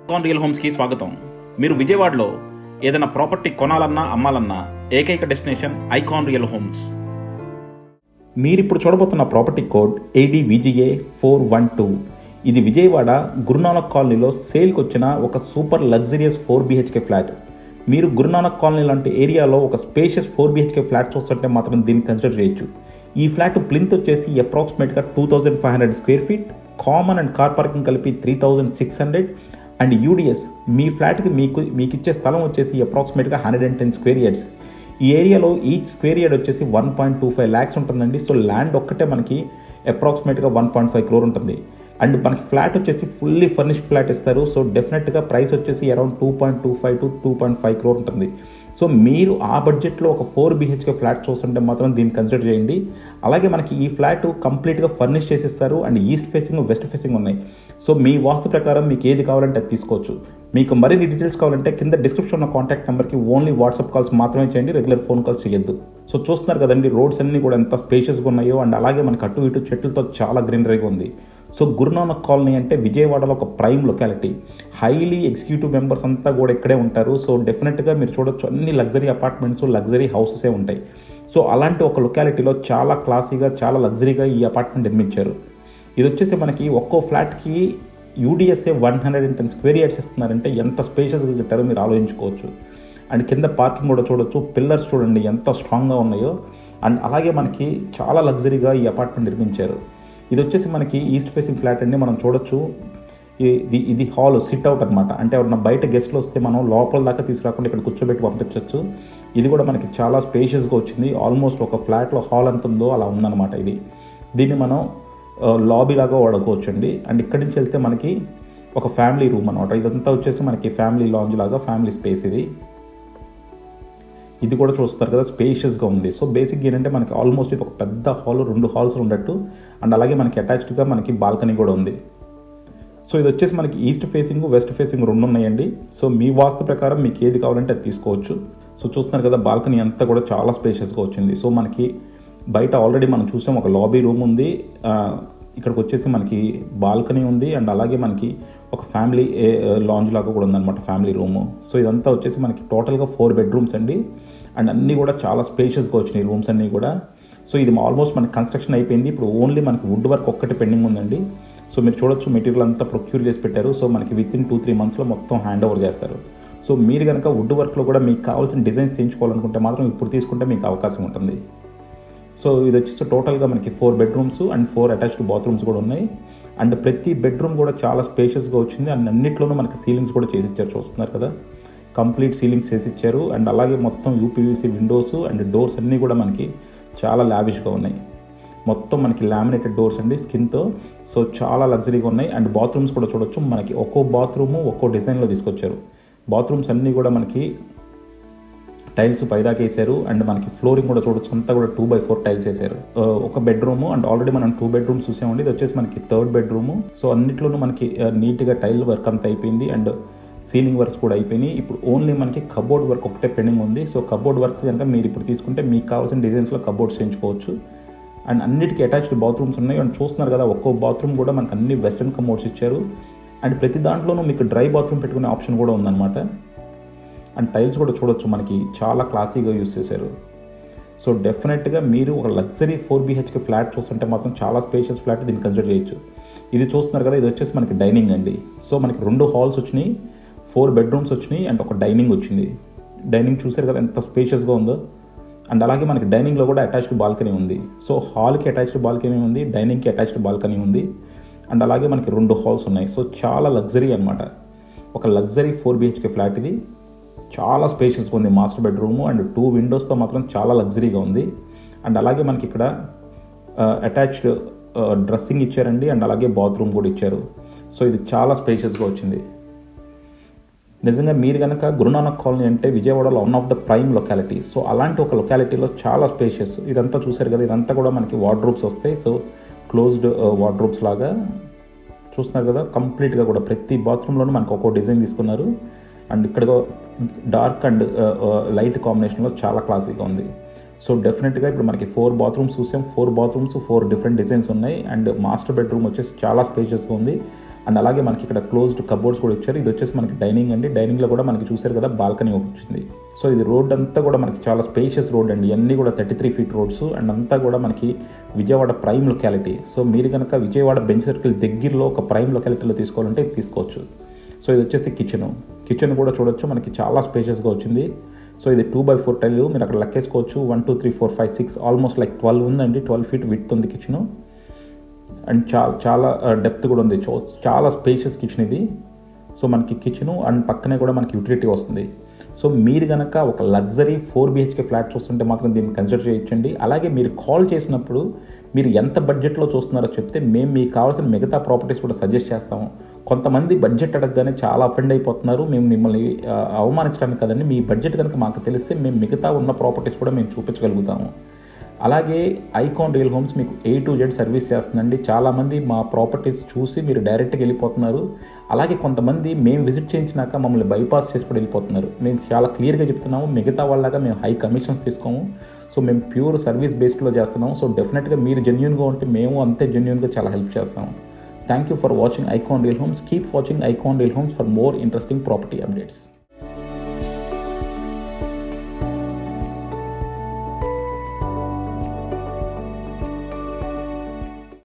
కాన్ real హోమ్స్కి స్వాగతం మీరు విజయవాడలో ఏదైనా ప్రాపర్టీ కొనాలన్నా అమ్మాలన్నా ఏకైక డెస్టినేషన్ ఐకాన్ రియల్ హోమ్స్ మీరు ఇప్పుడు చూడబోతున్న property code ADVGA four one two ఇది విజయవాడ గురునానక్ కాలనీలో సేల్కి వచ్చిన ఒక super luxurious four BHK flat మీరు గురునానక్ కాలనీ లాంటి ఏరియాలో ఒక స్పేషియస్ ఫోర్ బీహెచ్కే ఫ్లాట్ చూస్తుంటే మాత్రం దీన్ని కన్సిడర్ చేయొచ్చు ఈ ఫ్లాట్ ప్లింత్ వచ్చేసి అప్రాక్సిమేట్గా two thousand five hundred square feet common and car parking కలిపి three thousand six hundred and UDS మీ ఫ్లాట్కి మీకు మీకు ఇచ్చే స్థలం వచ్చేసి అప్రాక్సిమేట్గా hundred and ten square yards ఈ ఏరియాలో ఈచ్ స్క్వేర్ యార్డ్ వచ్చేసి one point two five lakhs ఉంటుందండి సో ల్యాండ్ ఒక్కటే మనకి అప్రాక్సిమేట్గా వన్ పాయింట్ ఫైవ్ క్రోర్ ఉంటుంది అండ్ మనకి ఫ్లాట్ వచ్చేసి ఫుల్లీ ఫర్నిష్డ్ ఫ్లాట్ ఇస్తారు సో డెఫినెట్గా ప్రైస్ వచ్చేసి around two point two five to two point five crore ఉంటుంది సో మీరు ఆ బడ్జెట్లో ఒక ఫోర్ బీహెచ్కే ఫ్లాట్ చూస్తుంటే మాత్రం దీన్ని కన్సిడర్ చేయండి అలాగే మనకి ఈ ఫ్లాట్ కంప్లీట్గా ఫర్నిష్ చేసిస్తారు and east facing west facing ఉన్నాయి సో మీ వాస్తు ప్రకారం మీకు ఏది కావాలంటే అది తీసుకోవచ్చు మీకు మరిన్ని డీటెయిల్స్ కావాలంటే కింద డిస్క్రిప్షన్ ఉన్న కాంటాక్ట్ నెంబర్కి ఓన్లీ వాట్సాప్ కాల్స్ మాత్రమే చేయండి రెగ్యులర్ ఫోన్ కాల్స్ చేయొద్దు సో చూస్తున్నారు కదండి రోడ్స్ అన్నీ కూడా ఎంత స్పేషియస్గా ఉన్నాయో అండ్ అలాగే మనకి అటు ఇటు చెట్లతో చాలా గ్రీనరీగా ఉంది సో గురునానక్ కాలనీ అంటే విజయవాడలో ఒక prime locality highly executive members అంతా కూడా ఇక్కడే ఉంటారు సో డెఫినెట్గా మీరు చూడొచ్చు అన్ని లగ్జరీ అపార్ట్మెంట్స్ లగ్జరీ హౌసెసే ఉంటాయి సో అలాంటి ఒక లొకాలిటీలో చాలా క్లాసీగా చాలా లగ్జరీగా ఈ అపార్ట్మెంట్ నిర్మించారు ఇది వచ్చేసి మనకి ఒక్కో ఫ్లాట్కి యూడిఎస్ఏ one hundred and ten square yards ఇస్తున్నారంటే ఎంత స్పేషియస్గా కట్టారో మీరు ఆలోచించుకోవచ్చు అండ్ కింద పార్కింగ్ కూడా చూడొచ్చు పిల్లర్స్ చూడండి ఎంత స్ట్రాంగ్గా ఉన్నాయో అండ్ అలాగే మనకి చాలా లగ్జరీగా ఈ అపార్ట్మెంట్ నిర్మించారు ఇది వచ్చేసి మనకి ఈస్ట్ ఫేసింగ్ ఫ్లాట్ అండి మనం చూడొచ్చు ఇది ఇది హాల్ సిట్ అవుట్ అనమాట అంటే ఎవరన్నా బయట గెస్ట్లు వస్తే మనం లోపల దాకా తీసుకురాకుండా ఇక్కడ కూర్చోబెట్టి పంపించవచ్చు ఇది కూడా మనకి చాలా స్పేషియస్గా వచ్చింది ఆల్మోస్ట్ ఒక ఫ్లాట్లో హాల్ ఎంత ఉందో అలా ఉందన్నమాట ఇది దీన్ని మనం లాబీ లాగా వాడుకోవచ్చు అండి అండ్ ఇక్కడి నుంచి వెళ్తే మనకి ఒక ఫ్యామిలీ రూమ్ అనమాట ఇదంతా వచ్చేసి మనకి ఫ్యామిలీ లాంజ్ లాగా ఫ్యామిలీ స్పేస్ ఇది ఇది కూడా చూస్తారు కదా స్పేషియస్గా ఉంది సో బేసిక్ ఏంటంటే మనకి ఆల్మోస్ట్ ఇది ఒక పెద్ద హాల్ రెండు హాల్స్ ఉన్నట్టు అండ్ అలాగే మనకి అటాచ్డ్గా మనకి బాల్కనీ కూడా ఉంది సో ఇది వచ్చేసి మనకి ఈస్ట్ ఫేసింగ్ వెస్ట్ ఫేసింగ్ రెండు ఉన్నాయండి సో మీ వాస్తు ప్రకారం మీకు ఏది కావాలంటే అది తీసుకోవచ్చు సో చూస్తున్నారు కదా బాల్కనీ అంతా కూడా చాలా స్పేషియస్గా వచ్చింది సో మనకి బయట ఆల్రెడీ మనం చూసాం ఒక లాబీ రూమ్ ఉంది ఇక్కడికి వచ్చేసి మనకి బాల్కనీ ఉంది అండ్ అలాగే మనకి ఒక ఫ్యామిలీ లాంజ్ లాగా కూడా ఉందన్నమాట ఫ్యామిలీ రూము సో ఇదంతా వచ్చేసి మనకి టోటల్గా ఫోర్ బెడ్రూమ్స్ అండి అండ్ అన్నీ కూడా చాలా స్పేషియస్గా వచ్చినాయి రూమ్స్ అన్నీ కూడా సో ఇది ఆల్మోస్ట్ మనకి కన్స్ట్రక్షన్ అయిపోయింది ఇప్పుడు ఓన్లీ మనకి వుడ్ వర్క్ ఒక్కటి పెండింగ్ ఉందండి సో మీరు చూడొచ్చు మెటీరియల్ అంతా ప్రొక్యూర్ చేసి పెట్టారు సో మనకి విత్ ఇన్ టూ త్రీ మంత్స్లో మొత్తం హ్యాండ్ ఓవర్ చేస్తారు సో మీరు కనుక వుడ్ వర్క్లో కూడా మీకు కావాల్సిన డిజైన్స్ తీయించుకోవాలనుకుంటే మాత్రం ఇప్పుడు తీసుకుంటే మీకు అవకాశం ఉంటుంది సో ఇది వచ్చేసి టోటల్గా మనకి four bedrooms and four attached bathrooms కూడా ఉన్నాయి అండ్ ప్రతి బెడ్రూమ్ కూడా చాలా స్పేషియస్గా వచ్చింది అండ్ అన్నింటిలోనూ మనకి సీలింగ్స్ కూడా చేసి ఇచ్చారు చూస్తున్నారు కదా కంప్లీట్ సీలింగ్స్ చేసి ఇచ్చారు అండ్ అలాగే మొత్తం యూపీవీసీ విండోస్ అండ్ డోర్స్ అన్నీ కూడా మనకి చాలా లావిష్గా ఉన్నాయి మొత్తం మనకి లామినేటెడ్ డోర్స్ అండి స్కిన్తో సో చాలా లగ్జరీగా ఉన్నాయి అండ్ బాత్రూమ్స్ కూడా చూడొచ్చు మనకి ఒక్కో బాత్రూము ఒక్కో డిజైన్లో తీసుకొచ్చారు బాత్రూమ్స్ అన్నీ కూడా మనకి టైల్స్ పైదాకా వేసారు అండ్ మనకి ఫ్లోరింగ్ కూడా చూడొచ్చు అంతా కూడా టూ బై ఫోర్ టైల్స్ వేసారు ఒక బెడ్రూమ్ అండ్ ఆల్రెడీ మనం టూ బెడ్రూమ్స్ చూసామండి ఇది వచ్చేసి మనకి థర్డ్ బెడ్రూమ్ సో అన్నిట్లోనూ మనకి నీట్గా టైల్ వర్క్ అంతా అయిపోయింది అండ్ సీలింగ్ వర్క్స్ కూడా అయిపోయినాయి ఇప్పుడు ఓన్లీ మనకి కబోర్డ్ వర్క్ ఒకటే పెండింగ్ ఉంది సో కబోర్డ్ వర్క్స్ కనుక మీరు ఇప్పుడు తీసుకుంటే మీకు కావాల్సిన డిజైన్స్లో కబోర్డ్స్ చేయించుకోవచ్చు అండ్ అన్నిటికీ అటాచ్డ్ బాత్రూమ్స్ ఉన్నాయి అండ్ చూస్తున్నారు కదా ఒక్కో బాత్రూమ్ కూడా మనకు అన్ని వెస్ట్రన్ కమోడ్స్ ఇచ్చారు అండ్ ప్రతి దాంట్లోనూ మీకు డ్రై బాత్రూమ్ పెట్టుకునే ఆప్షన్ కూడా ఉందన్నమాట అండ్ టైల్స్ కూడా చూడొచ్చు మనకి చాలా క్లాసీగా యూస్ చేశారు సో డెఫినెట్గా మీరు ఒక లగ్జరీ ఫోర్ బీహెచ్కే ఫ్లాట్ చూస్తుంటే మాత్రం చాలా స్పేషియస్ ఫ్లాట్ దీన్ని కన్సిడర్ చేయొచ్చు ఇది చూస్తున్నారు కదా ఇది వచ్చేసి మనకి డైనింగ్ అండి సో మనకి రెండు హాల్స్ వచ్చినాయి ఫోర్ బెడ్రూమ్స్ వచ్చినాయి అండ్ ఒక డైనింగ్ వచ్చింది డైనింగ్ చూసారు కదా ఎంత స్పేషియస్గా ఉందో అండ్ అలాగే మనకి డైనింగ్లో కూడా అటాచ్డ్ బాల్కనీ ఉంది సో హాల్కి అటాచ్డ్ బాల్కనీ ఉంది డైనింగ్కి అటాచ్డ్ బాల్కనీ ఉంది అండ్ అలాగే మనకి రెండు హాల్స్ ఉన్నాయి సో చాలా లగ్జరీ అనమాట ఒక లగ్జరీ ఫోర్ బిహెచ్కే ఫ్లాట్ ఇది చాలా స్పేషియస్గా ఉంది మాస్టర్ బెడ్రూము అండ్ టూ విండోస్తో మాత్రం చాలా లగ్జరీగా ఉంది అండ్ అలాగే మనకి ఇక్కడ అటాచ్డ్ డ్రెస్సింగ్ ఇచ్చారండి అండ్ అలాగే బాత్రూమ్ కూడా ఇచ్చారు సో ఇది చాలా స్పేషియస్గా వచ్చింది నిజంగా మీరు కనుక గురునానక్ కాలనీ అంటే విజయవాడలో one of the prime locality so అలాంటి ఒక లొకాలిటీలో చాలా స్పేషియస్ ఇదంతా చూసారు కదా ఇదంతా కూడా మనకి వార్డ్రోబ్స్ వస్తాయి సో క్లోజ్డ్ వార్డ్రోబ్స్ లాగా చూస్తున్నారు కదా కంప్లీట్గా కూడా ప్రతి బాత్రూంలోనూ మనకు ఒక్కో డిజైన్ తీసుకున్నారు అండ్ ఇక్కడ డార్క్ అండ్ లైట్ కాంబినేషన్లో చాలా క్లాసీగా ఉంది సో డెఫినెట్గా ఇప్పుడు మనకి ఫోర్ బాత్రూమ్స్ చూసాం four bathrooms four different designs ఉన్నాయి అండ్ మాస్టర్ బెడ్రూమ్ వచ్చేసి చాలా స్పేషియస్గా ఉంది అండ్ అలాగే మనకి ఇక్కడ క్లోజ్డ్ కబోర్డ్స్ కూడా ఇచ్చారు ఇది వచ్చేసి మనకి డైనింగ్ అండి డైనింగ్లో కూడా మనకి చూసారు కదా బాల్కనీ వచ్చింది సో ఇది రోడ్ అంతా కూడా మనకి చాలా స్పేషియస్ రోడ్ అండి ఇవన్నీ కూడా thirty three feet roads and అంతా కూడా మనకి విజయవాడ ప్రైమ్ లొకాలిటీ సో మీరు కనుక విజయవాడ బెంచ్ సర్కిల్ దగ్గరలో ఒక ప్రైమ్ లొకాలిటీలో తీసుకోవాలంటే ఇది తీసుకోవచ్చు సో ఇది వచ్చేసి కిచెన్ కిచెన్ కూడా చూడొచ్చు మనకి చాలా స్పేషియస్గా వచ్చింది సో ఇది టూ బై ఫోర్ టైల్ మీరు అక్కడ లెక్కేసుకోవచ్చు one two three four five six almost like twelve ఉందండి ట్వెల్వ్ ఫీట్ విత్ ఉంది కిచెన్ అండ్ చాలా చాలా డెప్త్ కూడా ఉంది చో- చాలా స్పేషియస్ కిచెన్ ఇది సో మనకి కిచెను అండ్ పక్కనే కూడా మనకి యూటిలిటీ వస్తుంది సో మీరు కనుక ఒక లగ్జరీ ఫోర్ బిహెచ్కే ఫ్లాట్ చూస్తుంటే మాత్రం దీన్ని కన్సిడర్ చేయొచ్చండి అలాగే మీరు కాల్ చేసినప్పుడు మీరు ఎంత బడ్జెట్లో చూస్తున్నారో చెప్తే మేము మీకు కావాల్సిన మిగతా ప్రాపర్టీస్ కూడా సజెస్ట్ చేస్తాము కొంతమంది బడ్జెట్ అడగగానే చాలా అఫెండ్ అయిపోతున్నారు మేము మిమ్మల్ని ఆ, అవమానించడానికి కదండి మీ బడ్జెట్ కనుక మాకు తెలిస్తే మేము మిగతా ఉన్న ప్రాపర్టీస్ కూడా మేము చూపించగలుగుతాము అలాగే ఐకాన్ రియల్ హోమ్స్ మీకు ఏ టు జెడ్ సర్వీస్ చేస్తుందండి చాలామంది మా ప్రాపర్టీస్ చూసి మీరు డైరెక్ట్గా వెళ్ళిపోతున్నారు అలాగే కొంతమంది మేము విజిట్ చేయించినాక మమ్మల్ని బైపాస్ చేసి కూడా వెళ్ళిపోతున్నారు మేము చాలా క్లియర్గా చెప్తున్నాము మిగతా వాళ్ళగా మేము హై కమిషన్స్ తీసుకోము సో మేము ప్యూర్ సర్వీస్ బేస్డ్లో చేస్తున్నాము సో డెఫినెట్గా మీరు జెన్యున్గా ఉంటే మేము అంతే జెన్యున్గా చాలా హెల్ప్ చేస్తాము thank you for watching Icon Real Homes keep watching Icon Real Homes for more interesting property updates